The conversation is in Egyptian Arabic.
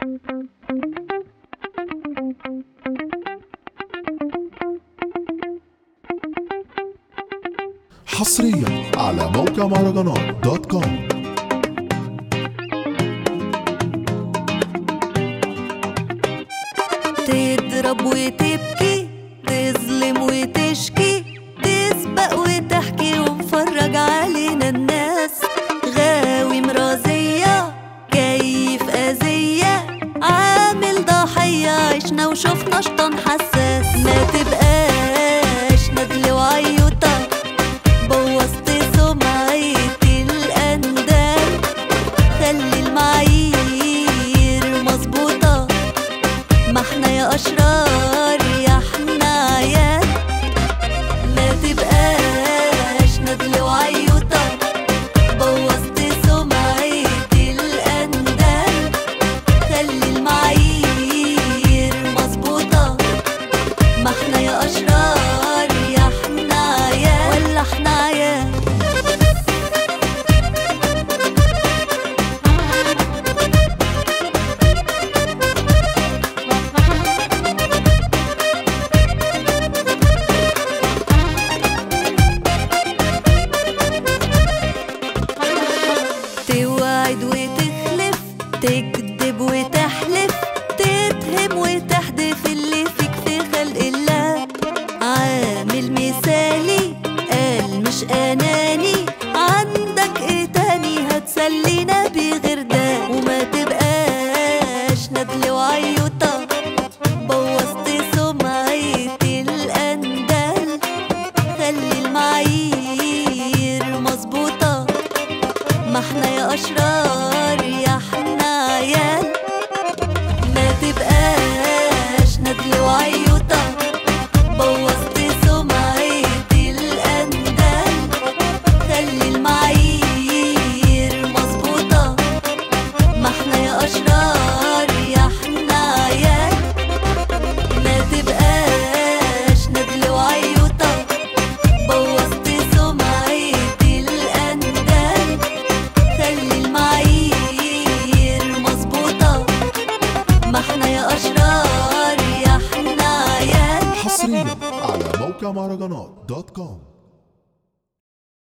حصريا على موقع مهرجانات دوت كوم تضرب وتبكي تظلم وتشكي تسبق وتحكي ومفرج علينا الناس غاوي مرازية كيف أذية عامل ضحية عشنا وشفنا شطان حساس ما تبقاش ندل وعيوطة بوظت سمعة الأندال خلي المعايير مظبوطة ما احنا يا اشرار يا احنا عيال ما تبقاش ندل وعيوطة بوظت سمعة الاندال خلي المعايير مظبوطة ما احنا يا اشرار يا احنا عيال ولا احنا عيال توعد وتخلف تكذب وتحلف تتهم وتحدف اللي فيك في خلق الله عامل مثالي قال مش اناني عندك ايه تاني هتسلينا بغير ده وما تبقاش ندل وعيوطة بوظت سمعة الاندال خلي المعايير مظبوطه ما احنا يا اشرار يا احنا عيال ما تبقاش ندل وعيوطة بوظت سمعة الاندال خلي المعايير مظبوطة ما احنا يا اشرار يا احنا عيال ما تبقاش ندل وعيوطة بوظت سمعة الاندال خلي المعايير مظبوطة ما احنا يا اشرار يا احنا عيال حصريا على موقع مهرجانات دوت كوم